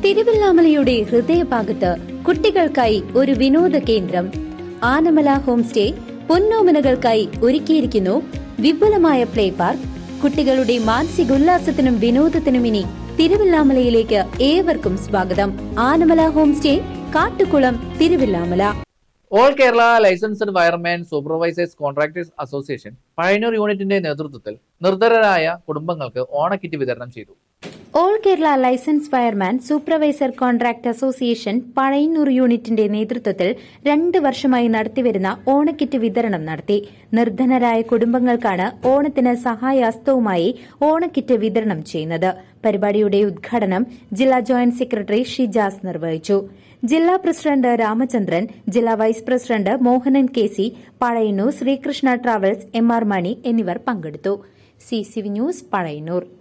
തിരുവല്ലാമലയുടെ ഹൃദയഭാഗത്ത് കുട്ടികൾക്കായി ഒരു വിനോദ കേന്ദ്രം ആനമല ഹോം സ്റ്റേ പൊന്നോമനകൾക്കായി ഒരുക്കിയിരിക്കുന്നു വിപുലമായ പ്ലേ പാർക്ക് കുട്ടികളുടെ മാനസികോല്ലാസത്തിനും വിനോദത്തിനും ഇനി തിരുവല്ലാമലയിലേക്ക് ഏവർക്കും സ്വാഗതം Anamala home stay Kattukulam Thiruvallamala all Kerala licensed wireman supervisors contractors association Pazhayannur യൂണിറ്റിന്റെ നേതൃത്വത്തിൽ നിർധരരായ കുടുംബങ്ങൾക്ക് ഓണക്കിറ്റ് വിതരണം ചെയ്തു all Kerala license fireman supervisor contract association Pazhayannur യൂണിറ്റിന്റെ നേതൃത്വത്തിൽ രണ്ട് വർഷമായി നടത്തിവരുന്ന ഓണക്കിറ്റ് വിതരണം നടത്തി നിർധനരായ കുടുംബങ്ങൾക്കാണ് ഓണത്തിന് സഹായഹസ്തവുമായി ഓണക്കിറ്റ് വിതരണം ചെയ്യുന്നത് പരിപാടിയുടെ ഉദ്ഘാടനം ജില്ലാ ജോയിന്റ് സെക്രട്ടറി ഷിജാസ് നിർവഹിച്ചു ജില്ലാ പ്രസിഡന്റ് രാമചന്ദ്രൻ ജില്ലാ vice president Mohanan K C Pazhayannur Sreekrishna travels M R Mani എന്നിവർ പങ്കെടുത്തു C C V news Pazhayannur